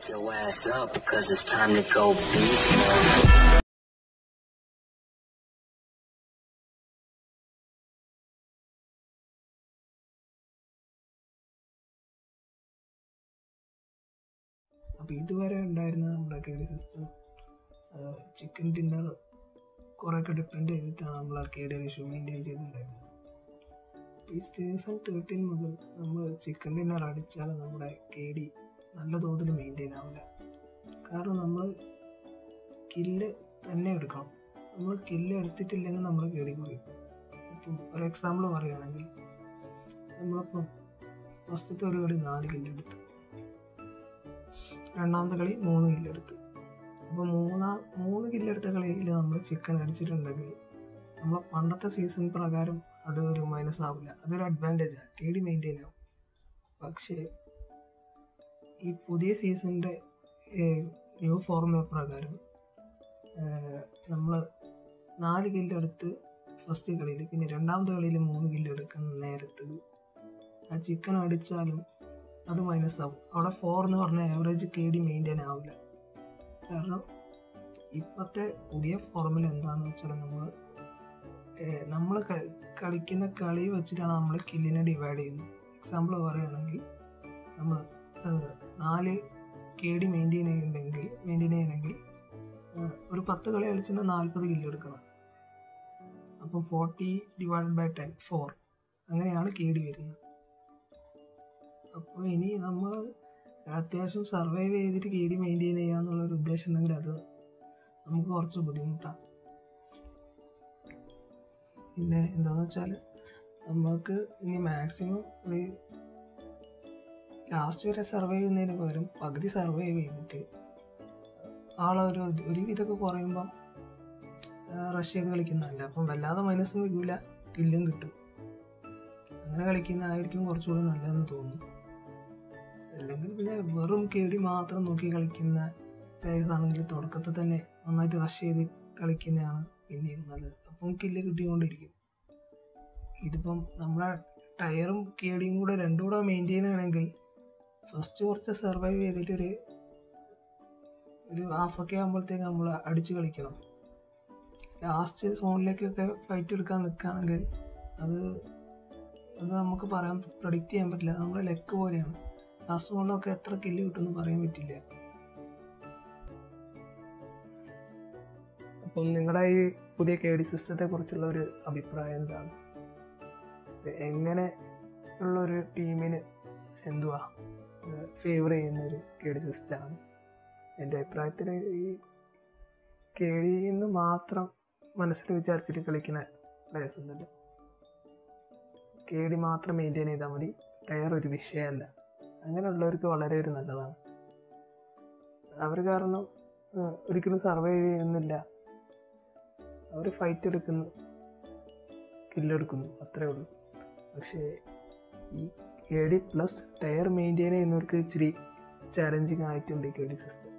your ass up because it's time to go beast mode. അപ്പോൾ ഇതുവരെ ഉണ്ടായിരുന്ന നമ്മുടെ കേഡി സിസ്റ്റം ചിക്കൻ ഡിന്നർ കുറേയൊക്കെ ഡിപ്പെൻഡ് ചെയ്തിട്ടാണ് നമ്മൾ ആ കേഡി റേഷ്യോ മെയിൻറ്റെയിൻ ചെയ്തിട്ടുണ്ടായിരുന്നത് അപ്പോൾ ഈ സീസൺ തേർട്ടീൻ മുതൽ നമ്മൾ ചിക്കൻ ഡിന്നർ അടിച്ചാൽ നമ്മുടെ കേഡി നല്ല തോതിൽ മെയിൻറ്റെയിൻ ആവില്ല കാരണം നമ്മൾ കില്ല് തന്നെ എടുക്കണം നമ്മൾ കില്ല് എടുത്തിട്ടില്ലെങ്കിൽ നമ്മൾ കേടി കുറയും ഇപ്പം ഒരു എക്സാമ്പിൾ പറയുകയാണെങ്കിൽ നമ്മളിപ്പം ഫസ്റ്റത്തെ ഒരു കളി നാല് കില്ലെടുത്ത് രണ്ടാമത്തെ കളി മൂന്ന് കില്ലെടുത്ത് അപ്പോൾ മൂന്നാം മൂന്ന് കില്ലെടുത്ത കളിയിൽ നമ്മൾ ചിക്കൻ അടിച്ചിട്ടുണ്ടെങ്കിൽ നമ്മളെ പണ്ടത്തെ സീസൺ പ്രകാരം അത് ഒരു മൈനസ് ആവില്ല അതൊരു അഡ്വാൻറ്റേജാണ് കെ ഡി മെയിൻറ്റെയിൻ ആവും പക്ഷേ ഈ പുതിയ സീസണിൻ്റെ ന്യൂ ഫോർമുല പ്രകാരം നമ്മൾ നാല് കില്ലെടുത്ത് ഫസ്റ്റ് കളിയിൽ പിന്നെ രണ്ടാമത്തെ കളിയിൽ മൂന്ന് കില്ലെടുക്കുന്ന നേരത്ത് ആ ചിക്കൻ അടിച്ചാലും അത് മൈനസ് ആവും അവിടെ ഫോർ എന്ന് പറഞ്ഞ ആവറേജ് കെ ഡി മെയിൻറ്റെയിൻ ആവില്ല കാരണം ഇപ്പോഴത്തെ പുതിയ ഫോർമുല എന്താണെന്ന് വെച്ചാൽ നമ്മൾ നമ്മൾ കളിക്കുന്ന കളി വെച്ചിട്ടാണ് നമ്മൾ കില്ലിനെ ഡിവൈഡ് ചെയ്യുന്നത് എക്സാമ്പിൾ പറയുകയാണെങ്കിൽ നമ്മൾ നാല് കെ ഡി മെയിൻറ്റെയിൻ ചെയ്യുന്നുണ്ടെങ്കിൽ മെയിൻറ്റെയിൻ ചെയ്യണമെങ്കിൽ ഒരു പത്ത് കളി കളിച്ചിട്ട് നാൽപ്പത് കില്ല് എടുക്കണം അപ്പം forty divide by ten four അങ്ങനെയാണ് കെ ഡി വരുന്നത് അപ്പോൾ ഇനി നമ്മൾ അത്യാവശ്യം സർവൈവ് ചെയ്തിട്ട് കെ ഡി മെയിൻറ്റെയിൻ ചെയ്യുക എന്നുള്ളൊരു ഉദ്ദേശം ഉണ്ടെങ്കിൽ അത് നമുക്ക് കുറച്ച് ബുദ്ധിമുട്ടാണ് പിന്നെ എന്താണെന്ന് വെച്ചാൽ നമുക്ക് ഇനി മാക്സിമം ഒരു ലാസ്റ്റ് വരെ സർവൈവ് ചെയ്യുന്നതിന് പകരം പകുതി സർവൈവ് ചെയ്തിട്ട് ആളൊരു ഒരു ഇതൊക്കെ കുറയുമ്പം റഷ് ചെയ്ത് കളിക്കുന്നതല്ല അപ്പം വല്ലാതെ മൈനസും വരില്ല കില്ലും കിട്ടും അങ്ങനെ കളിക്കുന്നതായിരിക്കും കുറച്ചുകൂടി നല്ലതെന്ന് തോന്നുന്നു അല്ലെങ്കിൽ പിന്നെ വെറും കേടി മാത്രം നോക്കി കളിക്കുന്ന പ്ലേയേഴ്സ് ആണെങ്കിൽ തുടക്കത്തിൽ തന്നെ നന്നായിട്ട് റഷ് ചെയ്ത് കളിക്കുന്നതാണ് പിന്നെയും നല്ലത് അപ്പം കില്ല് കിട്ടിക്കൊണ്ടിരിക്കും ഇതിപ്പം നമ്മളെ ടയറും കേടിയും കൂടെ രണ്ടും കൂടെ മെയിൻറ്റെയിൻ ചെയ്യണമെങ്കിൽ ഫസ്റ്റ് കുറച്ച് സർവൈവ് ചെയ്തിട്ടൊരു ഒരു ഹാഫൊക്കെ ആകുമ്പോഴത്തേക്ക് നമ്മൾ അടിച്ച് കളിക്കണം ലാസ്റ്റ് സോണിലേക്കൊക്കെ ഫൈറ്റ് എടുക്കാൻ നിൽക്കുകയാണെങ്കിൽ അത് അത് നമുക്ക് പറയാൻ പ്രഡിക്റ്റ് ചെയ്യാൻ പറ്റില്ല നമ്മുടെ ലെക്ക് പോലെയാണ് ലാസ്റ്റ് സോണിലൊക്കെ എത്ര കില്ല് കിട്ടുമെന്ന് പറയാൻ പറ്റില്ല അപ്പം നിങ്ങളുടെ ഈ പുതിയ കെ ഡി സിസ്റ്റത്തെ കുറിച്ചുള്ള ഒരു അഭിപ്രായം എന്താണ് എങ്ങനെ ഉള്ള ഒരു ടീമിന് എന്തുവാ ഫേവർ ചെയ്യുന്ന ഒരു കെ ഡി സിസ്റ്റമാണ് എൻ്റെ അഭിപ്രായത്തിൽ ഈ കെ ഡിന്ന് മാത്രം മനസ്സിൽ വിചാരിച്ചിട്ട് കളിക്കുന്ന പ്ലേയേഴ്സ് ഒന്നുമില്ല കെ ഡി മാത്രം മെയിൻറ്റെയിൻ ചെയ്താൽ മതി ടയർ ഒരു വിഷയമല്ല അങ്ങനെയുള്ളവർക്ക് വളരെ ഒരു നല്ലതാണ് അവർ കാരണം ഒരിക്കലും സർവൈവ് ചെയ്യുന്നില്ല അവർ ഫൈറ്റ് എടുക്കുന്നു കില്ലെടുക്കുന്നു അത്രേ ഉള്ളൂ പക്ഷേ ഈ K D plus tier maintain ചെയ്യുന്നവർക്ക് ഇച്ചിരി ചാലഞ്ചിങ് ആയിട്ടുണ്ട് ഈ കെ ഡി സിസ്റ്റം